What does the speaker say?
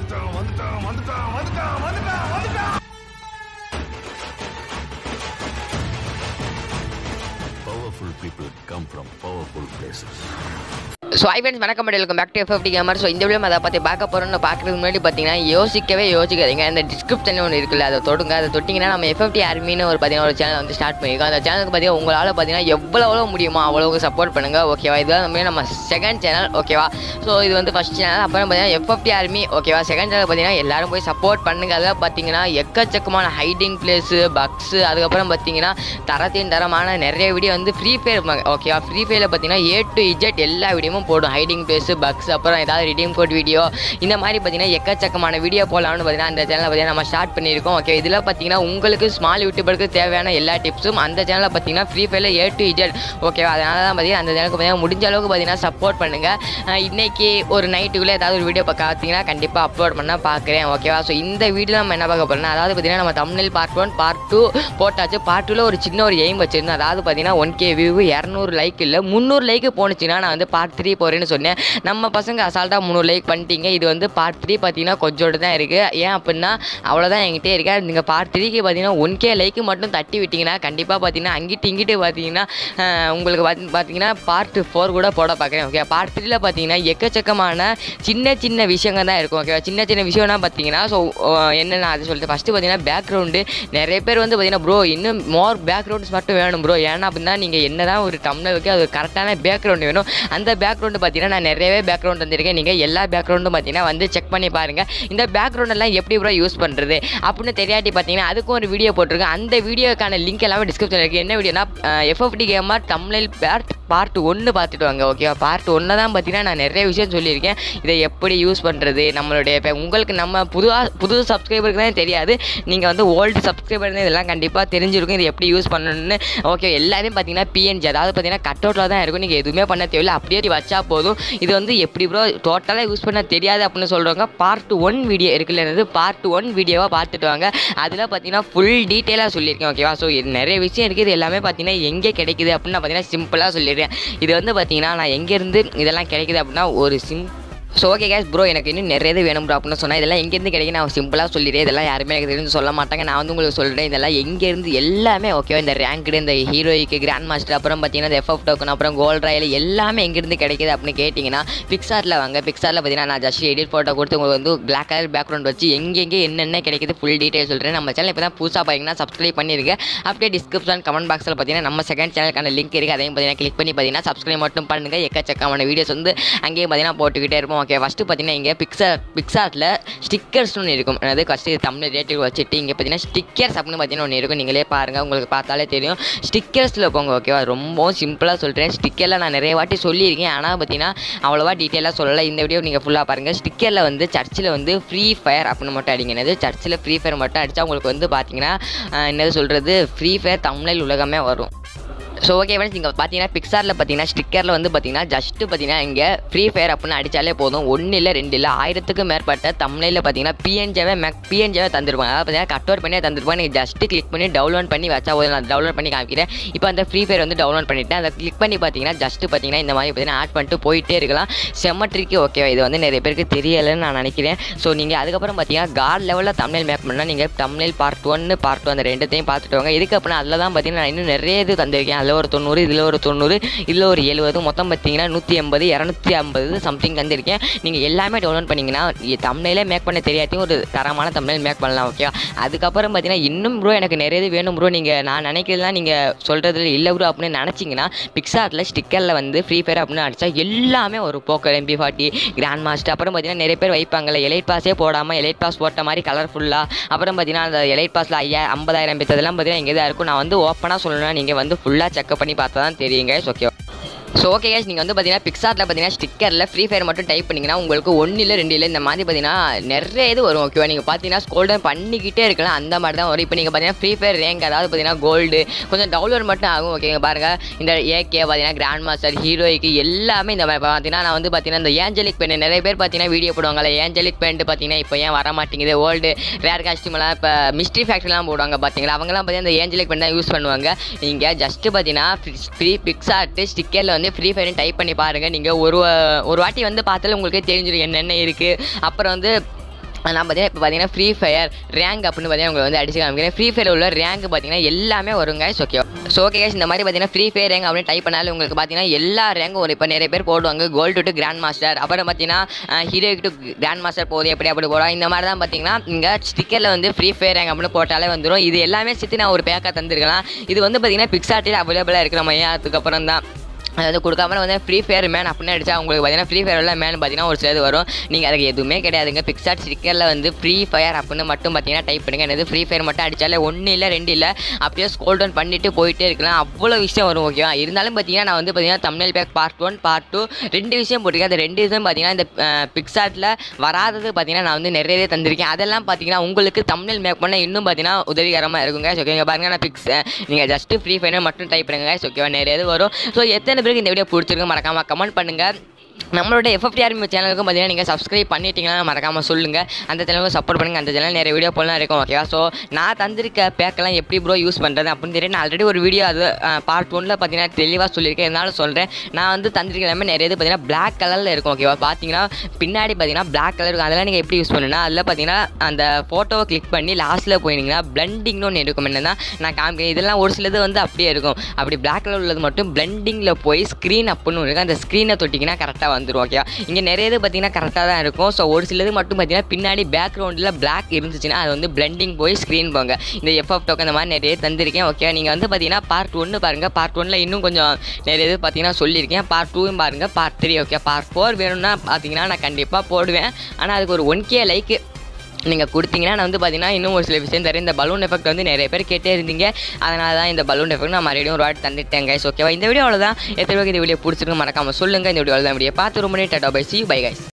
வந்துட்டான் வந்துட்டான் வந்துட்டான் வந்துட்டான் வந்துட்டான் வந்துட்டான் Powerful people come from powerful places. So hi friends வணக்கம் welcome back to FFT gamer so இந்த வீடியோ அதை பற்றி பார்க்க போகிறோம்னு பார்க்குறதுக்கு முன்னாடி பார்த்தீங்கன்னா யோசிக்கவே யோசிக்காதீங்க இந்த டிஸ்கிரிப்ஷன் ஒன்று இருக்குல்ல அதை தொடுங்க அதை தொட்டிங்கன்னா நம்ம எஃப்எஃப்டி ஆர்மின்னு ஒரு பார்த்தீங்கன்னா ஒரு சேனல் வந்து ஸ்டார்ட் பண்ணியிருக்கோம் அந்த சேனலுக்கு பார்த்தீங்கன்னா உங்களால் பார்த்தீங்கன்னா எவ்வளோ எவ்வளோ முடியுமோ அவ்வளோக்கு சப்போர்ட் பண்ணுங்கள் ஓகேவா இதுதான் நம்ம நம்ம செகண்ட் சேனல் ஓகேவா ஸோ இது வந்து ஃபஸ்ட் சேனல் அப்புறம் பார்த்தீங்கன்னா எஃப்எஃப்டி ஆர்மி ஓகேவா செகண்ட் சேனல் பார்த்தீங்கன்னா எல்லாரும் போய் சப்போர்ட் பண்ணுங்க அதில் பார்த்தீங்கன்னா எக்கச்சக்கமான ஹைடிங் பிளேஸு பக்ஸு அதுக்கப்புறம் பார்த்தீங்கன்னா தரத்தின் தரமான நிறைய வீடியோ வந்து ஃப்ரீ ஃபயர் ஓகேவா ஃப்ரீ ஃபயரில் பார்த்தீங்கன்னா ஏ டு இஜெட் எல்லா வீடியோவும் போடும் ஹைடிங் பிளேஸு பக்ஸ் அப்புறம் ஏதாவது ரிடீம் கோட் வீடியோ இந்த மாதிரி பார்த்தீங்கன்னா எக்கச்சக்கமான வீடியோ போடலாம்னு பார்த்தீங்கன்னா அந்த சேனலில் பார்த்தீங்கன்னா நம்ம ஸ்டார்ட் பண்ணியிருக்கோம் ஓகே இதில் பார்த்தீங்கன்னா உங்களுக்கு ஸ்மால் யூடியூபருக்கு தேவையான எல்லா டிப்ஸும் அந்த சேனலில் பார்த்தீங்கன்னா ஃப்ரீ ஃபயரில் ஏ டு இஜெட் ஓகேவா அதனால தான் பார்த்தீங்கன்னா அந்த சேனலுக்கு பார்த்தீங்கன்னா முடிஞ்ச அளவுக்கு பார்த்தீங்கன்னா சப்போர்ட் பண்ணுங்கள் இன்னைக்கு ஒரு நைட்டுக்குள்ளே ஏதாவது ஒரு வீடியோ பார்த்தீங்கன்னா கண்டிப்பாக அப்லோட் பண்ண பார்க்குறேன் ஓகேவா ஸோ இந்த வீடியோ நம்ம என்ன பார்க்க போகிறோம்னா அதாவது பார்த்தீங்கன்னா நம்ம Tamil part one part two போட்டாச்சு பார்ட் டூவில் ஒரு சின்ன ஒரு எய்ம் வச்சிருந்தேன் அதாவது பார்த்தீங்கன்னா ஒன் கே வியூ இரநூறு லைக் இல்லை முந்நூறு லைக் போணுச்சுன்னா நான் வந்து பார்ட் த்ரீ போகிறேன்னு சொன்னேன் நம்ம பசங்க அசால்ட்டாக முந்நூறு லைக் பண்ணிட்டீங்க இது வந்து பார்ட் த்ரீ பார்த்தீங்கன்னா கொஞ்சோடு தான் இருக்குது ஏன் அப்படின்னா அவ்வளோதான் என்கிட்ட இருக்கா நீங்கள் பார்ட் த்ரீக்கு பார்த்தீங்கன்னா ஒன் கே லைக்கு மட்டும் தட்டி விட்டிங்கன்னா கண்டிப்பாக பார்த்தீங்கன்னா அங்கிட்டு இங்கிட்டு பார்த்தீங்கன்னா அஹ், உங்களுக்கு பார்த்தி- பார்த்தீங்கன்னா பார்ட் ஃபோர் கூட போட பார்க்குறேன் ஓகே பார்ட் த்ரீல பார்த்தீங்கன்னா எக்கச்சக்கமான சின்ன சின்ன விஷயங்கள் தான் இருக்கும் ஓகேவா சின்ன சின்ன விஷயம்னா பார்த்தீங்கன்னா ஸோ என்னென்ன அது சொல்லிட்டு ஃபஸ்ட்டு பார்த்தீங்கன்னா பேக்ரவுண்டு நிறைய பேர் வந்து பார்த்தீங்கன்னா ப்ரோ இன்னும் மோர் பேக்ரவுண்ட்ஸ் மட்டும் வேணும் ப்ரோ ஏன்னா அப்படின்னா நீங்கள் என்ன தான் ஒரு டம்ளருக்கு அது ஒரு கரெக்டான பேக்ரவுண்டு வேணும் அந்த பேக்ரவுண்டு பார்த்தீங்கன்னா நான் நிறையவே பேக்ரவுண்ட் வந்திருக்கேன் நீங்கள் எல்லா பேக்ரவுண்டும் பார்த்தீங்கன்னா வந்து செக் பண்ணி பாருங்கள் இந்த பேக்ரவுண்ட் எல்லாம் எப்படி ப்ரோ யூஸ் பண்ணுறது அப்படின்னு தெரியாட்டி பார்த்தீங்கன்னா அதுக்கும் ஒரு வீடியோ போட்டிருக்கேன் அந்த வீடியோக்கான லிங்க் எல்லாமே டிஸ்கிரிப்ஷனில் இருக்குது என்ன வீடியோனா FFT gamer Tamil part part ஒன்று பார்த்துட்டு வாங்க ஓகேவா பார்ட் ஒன்று தான் பார்த்தீங்கன்னா நான் நிறைய விஷயம் சொல்லியிருக்கேன் இதை எப்படி யூஸ் பண்ணுறது நம்மளுடைய இப்போ உங்களுக்கு நம்ம புதுவாக புது சப்ஸ்கிரைபருக்கு தான் தெரியாது நீங்கள் வந்து ஓல்டு சப்ஸ்கிரைபர் இதெல்லாம் கண்டிப்பாக தெரிஞ்சிருக்கும் இது எப்படி யூஸ் பண்ணணும்னு ஓகே எல்லாமே பார்த்தீங்கன்னா பிஎன்ஜி அதாவது பார்த்தீங்கன்னா கட் அவுட்டில் தான் இருக்கும் நீங்கள் எதுவுமே பண்ண தேவையில்லை அப்படியே வச்சா போதும் இது வந்து எப்படி ப்ரோ டோட்டலாக யூஸ் பண்ண தெரியாது அப்படின்னு சொல்கிறவங்க பார்ட் ஒன் வீடியோ இருக்குல்ல பார்ட் ஒன் வீடியோவாக பார்த்துட்டு வாங்க அதில் பார்த்தீங்கன்னா ஃபுல் டீட்டெயிலாக சொல்லியிருக்கேன் ஓகேவா ஸோ இது நிறைய விஷயம் இருக்குது இது எல்லாமே பார்த்தீங்கன்னா எங்கே கிடைக்குது அப்படின்னு நான் பார்த்தீங்கன்னா சிம்பிளாக சொல்லிடுறேன் இது வந்து பார்த்தீங்கன்னா நான் எங்கேருந்து இதெல்லாம் கிடைக்குது அப்படின்னா ஒரு sim so okay guys bro எனக்கு இன்னும் நிறைய இது வேணும் ப்ரோ அப்படின்னு சொன்னால் இதெல்லாம் எங்கேருந்து கிடைக்கும் நான் சிம்பிளாக சொல்லிடுறேன் இதெல்லாம் யாருமே எனக்கு தெரிஞ்சு சொல்ல மாட்டாங்க நான் வந்து உங்களுக்கு சொல்கிறேன் இதெல்லாம் எங்கேருந்து எல்லாமே ஓகேவா இந்த ரேங்க்டு இந்த ஹீரோய்க்கு கிராண்ட் மாஸ்டர் அப்புறம் பார்த்தீங்கன்னா இந்த எஃப்எஃப் டோக்கன் அப்புறம் கோல்ட் ராயல் எல்லாமே எங்கேருந்து கிடைக்குது அப்படின்னு கேட்டிங்கன்னா பிக்சாரில் வாங்க பிக்சாரில் பார்த்தீங்கன்னா நான் ஜஸ்ட் எடிட் ஃபோட்டோ கொடுத்து உங்களுக்கு வந்து பிளாக் கலர் பேக்ரவுண்ட் வச்சு எங்கெங்கே என்னென்ன கிடைக்குது ஃபுல் டீட்டெயில் சொல்கிறேன் நம்ம சேனல் இப்போ தான் புதுசாக பார்த்தீங்கன்னா சப்ஸ்கிரைப் பண்ணியிருக்கேன் அப்படியே டிஸ்கிரிப்ஷன் கமெண்ட் பாக்ஸில் பார்த்தீங்கன்னா நம்ம செகண்ட் சேனலுக்கான லிங்க் இருக்குது அதையும் பார்த்தீங்கன்னா கிளிக் பண்ணி பார்த்தீங்கன்னா சப்ஸ்கிரைப் மட்டும் பண்ணுங்கள் எக்கச்சக்கமான வீடியோஸ் வந்து அங்கேயும் பார்த்தீங்கன்னா போட்டுக்கிட்டே இருப்போம் ஓகே ஃபஸ்ட்டு பார்த்தீங்கன்னா இங்கே பிக்சார் பிக்சார்ட்டில் ஸ்டிக்கர்ஸ் ஒன்று இருக்கும் அதாவது ஃபஸ்ட்டு தமிழ் ரேட்டு வச்சுட்டு இங்கே பார்த்தீங்கன்னா ஸ்டிக்கர்ஸ் அப்படின்னு பார்த்தீங்கன்னா ஒன்று இருக்கும் நீங்களே பாருங்கள் உங்களுக்கு பார்த்தாலே தெரியும் ஸ்டிக்கர்ஸில் போங்க ஓகேவா ரொம்ப சிம்பிளாக சொல்கிறேன் ஸ்டிக்கரில் நான் நிறைய வாட்டி சொல்லியிருக்கேன் ஆனால் பார்த்தீங்கன்னா அவ்வளோவா டீட்டெயிலாக சொல்லலை இந்த வீடியோ நீங்கள் ஃபுல்லாக பாருங்கள் ஸ்டிக்கரில் வந்து சர்ச்சில் வந்து ஃப்ரீ ஃபயர் அப்படின்னு மட்டும் அடிங்க என்னது சர்ச்சில் ஃப்ரீ ஃபயர் மட்டும் அடித்தா உங்களுக்கு வந்து பார்த்தீங்கன்னா அஹ், என்னது சொல்கிறது ஃப்ரீ ஃபயர் தமிழில் உலகமே வரும் ஸோ ஓகே ஃப்ரெண்ட்ஸ் நீங்கள் பார்த்தீங்கன்னா பிக்சாரில் பார்த்தீங்கன்னா ஸ்டிக்கரில் வந்து பார்த்தீங்கன்னா ஜஸ்ட்டு பார்த்தீங்கன்னா இங்கே ஃப்ரீ ஃபயர் அப்படின்னு அடித்தாலே போதும் ஒன்று இல்லை ரெண்டு இல்லை ஆயிரத்துக்கும் மேற்பட்ட தமிழில் பார்த்தீங்கன்னா பிஎன்ஜாவே மேக் பிஎன்ஜாவே தந்துருப்பாங்க அதாவது பார்த்தீங்கன்னா கட் அவுட் பண்ணி தந்துருப்பாங்க நீங்கள் ஜஸ்ட்டு கிளிக் பண்ணி டவுன்லோட் பண்ணி வச்சா போதும் நான் டவுன்லோட் பண்ணி காமிக்கிறேன் இப்போ அந்த ஃப்ரீ ஃபயர் வந்து டவுன்லோட் பண்ணிவிட்டேன் அதை கிளிக் பண்ணி பார்த்தீங்கன்னா ஜஸ்ட்டு பார்த்தீங்கன்னா இந்த மாதிரி பார்த்தீங்கன்னா ஆட் பண்ணிட்டு போயிட்டே இருக்கலாம் செம்மட்ரிக்கு ஓகே இது வந்து நிறைய பேருக்கு தெரியலைன்னு நான் நினைக்கிறேன் ஸோ நீங்கள் அதுக்கப்புறம் பார்த்தீங்கன்னா காட் லெவலில் தமிழ் மேக் பண்ணால் நீங்கள் தமிழ் பார்ட் ஒன்று பார்ட் டூ அந்த ரெண்டுத்தையும் பார்த்துட்டு வாங்க இதுக்கு அப்புறம் அதில் தான் பார்த்தீங்கன்னா நான் இன்னும் நிறைய இது தந்திருக்கேன் அதில் ஒரு தொண்ணூறு இதில் ஒரு தொண்ணூறு இதில் ஒரு எழுபது மொத்தம் பார்த்தீங்கன்னா நூற்றி எண்பது இரநூத்தி ஐம்பது சம்திங் தந்திருக்கேன் நீங்கள் எல்லாமே டவுன்லோட் பண்ணிங்கன்னா தமிழே மேக் பண்ண தெரியாதையும் ஒரு தரமான தமிழ் மேக் பண்ணலாம் ஓகே அதுக்கப்புறம் பார்த்தீங்கன்னா இன்னும் ப்ரோ எனக்கு நிறைய இது வேணும் ப்ரோ நீங்கள் நான் நினைக்கிறதுலாம் நீங்கள் சொல்கிறதுல இல்லை ப்ரோ அப்படின்னு நினச்சிங்கன்னா பிக்சார்ட்டில் ஸ்டிக்கரில் வந்து ஃப்ரீ ஃபயர் அப்படின்னு அடிச்சா எல்லாமே ஒரு poker MP forty grand master அப்புறம் பார்த்தீங்கன்னா நிறைய பேர் வைப்பாங்கல்ல எலைட் பாஸே போடாமல் எலைட் பாஸ் போட்ட மாதிரி கலர்ஃபுல்லாக அப்புறம் பார்த்தீங்கன்னா அந்த எலைட் பாஸில் ஐயா ஐம்பதாயிரம் பேர் அதெல்லாம் பார்த்தீங்கன்னா இங்கே தான் இருக்கும் நான் வந்து ஓப்பனாக சொல்லணும்னா நீங்கள் வந்து ஃபுல்லாக செக்அப் பண்ணி பார்த்தா தான் தெரியுங்க ஓகே ஸோ ஓகே கேஸ் நீங்கள் வந்து பார்த்தீங்கன்னா பிக்சார்ட்டில் பார்த்தீங்கன்னா ஸ்டிக்கரில் ஃப்ரீ ஃபயர் மட்டும் டைப் பண்ணிங்கன்னா உங்களுக்கு ஒன்று இல்லை ரெண்டு இல்லை இந்த மாதிரி பார்த்தீங்கன்னா நிறைய இது வரும் ஓகேவா நீங்கள் பார்த்தீங்கன்னா ஸ்கோல்டன் பண்ணிக்கிட்டே இருக்கலாம் அந்த மாதிரி தான் வரும் இப்போ நீங்கள் பார்த்தீங்கன்னா ஃப்ரீ ஃபயர் ரேங்க் அதாவது பார்த்தீங்கன்னா கோல்டு கொஞ்சம் டவுன்லோட் மட்டும் ஆகும் ஓகேங்க பாருங்கள் இந்த ஏகே பார்த்தீங்கன்னா கிராண்ட் மாஸ்டர் ஹீரோய்க்கு எல்லாமே இந்த மாதிரி பார்த்தீங்கன்னா நான் வந்து பார்த்தீங்கன்னா இந்த ஏஞ்சலிக் பென் நிறைய பேர் பார்த்தீங்கன்னா வீடியோ போடுவாங்கல்ல ஏஞ்சலிக் பென்ட் பார்த்தீங்கன்னா இப்போ ஏன் வர மாட்டேங்குது ஓல்டு ரேர் காஸ்டியூம்லாம் இப்போ மிஸ்ட்ரி ஃபேக்ட்ரிலாம் போடுவாங்க பார்த்தீங்களா அவங்கலாம் பார்த்தீங்கன்னா இந்த ஏஞ்சலிக் பென் தான் யூஸ் பண்ணுவாங்க நீங்கள் ஜஸ்ட்டு பார்த்தீங்கன்னா ஃப்ரீ பிக்ஸார்ட்டு ஸ்டிக்கரில் வந்து ஃப்ரீ ஃபயர்னு டைப் பண்ணி பாருங்கள் நீங்கள் ஒரு ஒரு வாட்டி வந்து பார்த்தாலே உங்களுக்கே தெரிஞ்சிடும் என்னென்ன இருக்குது அப்புறம் வந்து நான் பார்த்தீங்கன்னா இப்போ பார்த்தீங்கன்னா ஃப்ரீ ஃபயர் ரேங்க் அப்படின்னு பார்த்தீங்கன்னா உங்களுக்கு வந்து அடிச்சு காமிக்கிறேன் ஃப்ரீ ஃபயர் உள்ள ரேங்க் பார்த்தீங்கன்னா எல்லாமே வருங்க ஓகே ஸோ ஓகே guys, இந்த மாதிரி பார்த்தீங்கன்னா ஃப்ரீ ஃபயர் ரேங்க் அப்படின்னு டைப் பண்ணாலும் உங்களுக்கு பார்த்தீங்கன்னா எல்லா ரேங்கும் ஒரு இப்போ நிறைய பேர் போடுவாங்க கோல்டு டு கிராண்ட் மாஸ்டர் அப்புறம் பார்த்தீங்கன்னா ஹீரோ டு கிராண்ட் மாஸ்டர் போகுது எப்படி அப்படி போடுவோம் இந்த மாதிரி தான் பார்த்தீங்கன்னா இங்கே ஸ்டிக்கரில் வந்து ஃப்ரீ ஃபயர் ரேங்க் அப்படின்னு போட்டாலே வந்துடும் இது எல்லாமே சேர்த்து நான் ஒரு பேக்காக தந்திருக்கலாம் இது வந்து பார்த்தீங்கன்னா பிக்சாட்டில் அவைலபிளாக இருக்கிற மாதிரி அதுக்கப்புறம் தான் அதாவது கொடுக்காம வந்து ஃப்ரீ ஃபயர் மேன் அப்படின்னு அடிச்சா உங்களுக்கு பார்த்தீங்கன்னா ஃப்ரீ ஃபயரில் மேன் பார்த்தீங்கன்னா ஒரு சிலது வரும் நீங்கள் அதுக்கு எதுவுமே கிடையாதுங்க பிக்சாட் ஸ்டிக்கரில் வந்து ஃப்ரீ ஃபயர் அப்படின்னு மட்டும் பார்த்தீங்கன்னா டைப் பண்ணுங்க என்னது ஃப்ரீ ஃபயர் மட்டும் அடித்தாலே ஒன்று இல்லை ரெண்டு இல்லை அப்படியே ஸ்கோல் டவுன் பண்ணிட்டு போயிட்டே இருக்கலாம் அவ்வளோ விஷயம் வரும் ஓகேவா இருந்தாலும் பார்த்தீங்கன்னா நான் வந்து பார்த்தீங்கன்னா Tamil pack part one part two ரெண்டு விஷயம் போட்டிருக்கேன் அந்த ரெண்டு விஷயம் பார்த்தீங்கன்னா இந்த பிக்சாட்டில் வராதது பார்த்தீங்கன்னா நான் வந்து நிறையவே தந்திருக்கேன் அதெல்லாம் பார்த்தீங்கன்னா உங்களுக்கு தமிழ் மேக் பண்ண இன்னும் பார்த்தீங்கன்னா உதவிகரமாக இருக்குங்க ஓகேங்க பாருங்க நான் பிக்ஸ் நீங்கள் ஜஸ்ட்டு ஃப்ரீ ஃபயர் மட்டும் டைப் பண்ணுங்க ஓகேவா நிறைய இது வரும் ஸோ எத்தனை பேருக்கு இந்த வீடியோ பிடிச்சிருக்கு மறக்காமல் கமெண்ட் பண்ணுங்கள் நம்மளோட எஃப்எஃப்டி ஆர்மி சேனலுக்கும் பார்த்தீங்கன்னா நீங்கள் சப்ஸ்கிரைப் பண்ணிட்டீங்கன்னா மறக்காமல் சொல்லுங்கள் அந்த சேனலுக்கும் சப்போர்ட் பண்ணுங்கள் அந்த சேனல் நிறைய வீடியோ போலாம் இருக்கும் ஓகேவா ஸோ நான் தந்திருக்க பேக்கெல்லாம் எப்படி ப்ரோ யூஸ் பண்ணுறது அப்படின்னு தெரியும் நான் ஆல்ரெடி ஒரு வீடியோ அது பார்ட் ஒன்னில் பார்த்தீங்கன்னா தெளிவாக சொல்லியிருக்கேன் இருந்தாலும் சொல்கிறேன் நான் வந்து தந்திருக்க எல்லாமே நிறைய இது பார்த்தீங்கன்னா பிளாக் கலரில் இருக்கும் ஓகேவா பார்த்தீங்கன்னா பின்னாடி பார்த்தீங்கன்னா பிளாக் கலர் இருக்கும் அதெல்லாம் நீங்கள் எப்படி யூஸ் பண்ணுன்னா அதில் பார்த்தீங்கன்னா அந்த ஃபோட்டோவை கிளிக் பண்ணி லாஸ்ட்டில் போயிருந்தீங்கன்னா பிளண்டிங்னு ஒன்று இருக்கும் என்னன்னா நான் காமிக்கிறேன் இதெல்லாம் ஒரு சிலது வந்து அப்படியே இருக்கும் அப்படி பிளாக் கலர் உள்ளது மட்டும் பிளண்டிங்கில் போய் ஸ்க்ரீன் அப்புன்னு ஒன்று இருக்கும் அந்த ஸ்க்ரீனை தொட்டிங்கன்னா கரெக்டாக வந்துடும் ஓகேவா இங்கே நிறைய இது பார்த்தீங்கன்னா கரெக்டாக தான் இருக்கும் ஸோ ஒரு சிலது மட்டும் பார்த்தீங்கன்னா பின்னாடி பேக்ரவுண்டில் பிளாக் இருந்துச்சுன்னா அது வந்து பிளண்டிங் போய் ஸ்க்ரீன் போங்க இந்த எஃப்எஃப் டோக்கன் இந்த மாதிரி நிறைய தந்திருக்கேன் ஓகே நீங்கள் வந்து பார்த்தீங்கன்னா பார்ட் ஒன்று பாருங்கள் பார்ட் ஒன்னில் இன்னும் கொஞ்சம் நிறைய இது பார்த்தீங்கன்னா சொல்லியிருக்கேன் பார்ட் டூவும் பாருங்கள் part three okay part four வேணும்னா பார்த்தீங்கன்னா நான் கண்டிப்பாக போடுவேன் ஆனால் அதுக்கு ஒரு ஒன் கே லைக்கு நீங்கள் கொடுத்தீங்கன்னா நான் வந்து பார்த்தீங்கன்னா இன்னும் ஒரு சில விஷயம் தரேன் இந்த பலூன் எஃபெக்ட் வந்து நிறைய பேர் கேட்டே இருந்தீங்க அதனால தான் இந்த பலூன் எஃபெக்ட் நான் மறுபடியும் ஒரு வாட்டி தந்துட்டேன் கைஸ் ஓகேவா இந்த வீடியோ அவ்வளோதான் எத்தனை பேருக்கு இந்த வீடியோ பிடிச்சிருக்கு மறக்காம சொல்லுங்கள் இந்த வீடியோ தான் வீடியோ பார்த்து ரொம்ப ta ta bye see bye guys